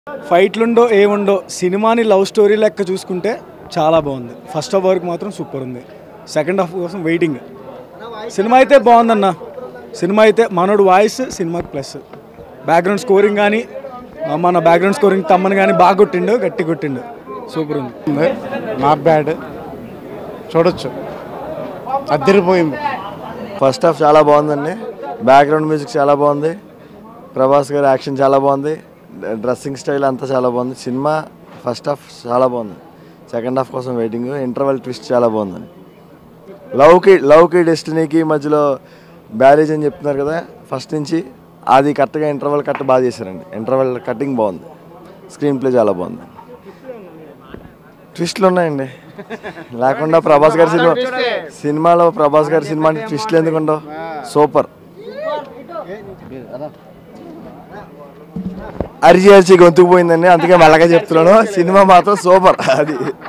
ఫైట్లుండో ఏముండో సినిమాని love story లెక్క చూసుకుంటే చాలా బాగుంది ఫస్ట్ హాఫ్ వరకు మాత్రం సూపర్ ఉంది సెకండ్ హాఫ్ కోసం వెయిటింగ్ సినిమా అయితే బాగుందన్న సినిమా అయితే మనోడు వాయిస్ సినిమాకి ప్లస్ బ్యాక్గ్రౌండ్ స్కోరింగ్ కానీ మన బ్యాక్గ్రౌండ్ స్కోరింగ్ తమ్మని కానీ బాగా కొట్టిండు గట్టి కొట్టిండు సూపర్ ఉంది ఉంది నాట్ బ్యాడ్ చూడొచ్చు అద్దరిపోయింది ఫస్ట్ హాఫ్ చాలా బాగుందండి బ్యాక్గ్రౌండ్ మ్యూజిక్ చాలా బాగుంది ప్రభాస్ గారి యాక్షన్ చాలా బాగుంది డ్రెస్సింగ్ స్టైల్ అంతా చాలా బాగుంది సినిమా ఫస్ట్ హాఫ్ చాలా బాగుంది సెకండ్ హాఫ్ కోసం వెయిటింగ్ ఇంటర్వెల్ ట్విస్ట్ చాలా బాగుందండి లవ్కి లవ్కి డెస్టినీకి మధ్యలో బ్యారేజ్ అని చెప్తున్నారు కదా ఫస్ట్ నుంచి అది కరెక్ట్గా ఇంటర్వెల్ కట్ బాగా చేశారండి ఇంటర్వెల్ కటింగ్ బాగుంది స్క్రీన్ ప్లే చాలా బాగుంది ట్విస్ట్లు ఉన్నాయండి లేకుండా ప్రభాస్ గారి సినిమా సినిమాలో ప్రభాస్ గారి సినిమా అంటే ట్విస్ట్లు ఎందుకు ఉండవు సూపర్ అరిచి అరిచి గొంతుకు పోయిందండి అందుకే మెల్లగా చెప్తున్నాను సినిమా మాత్రం సూపర్ అది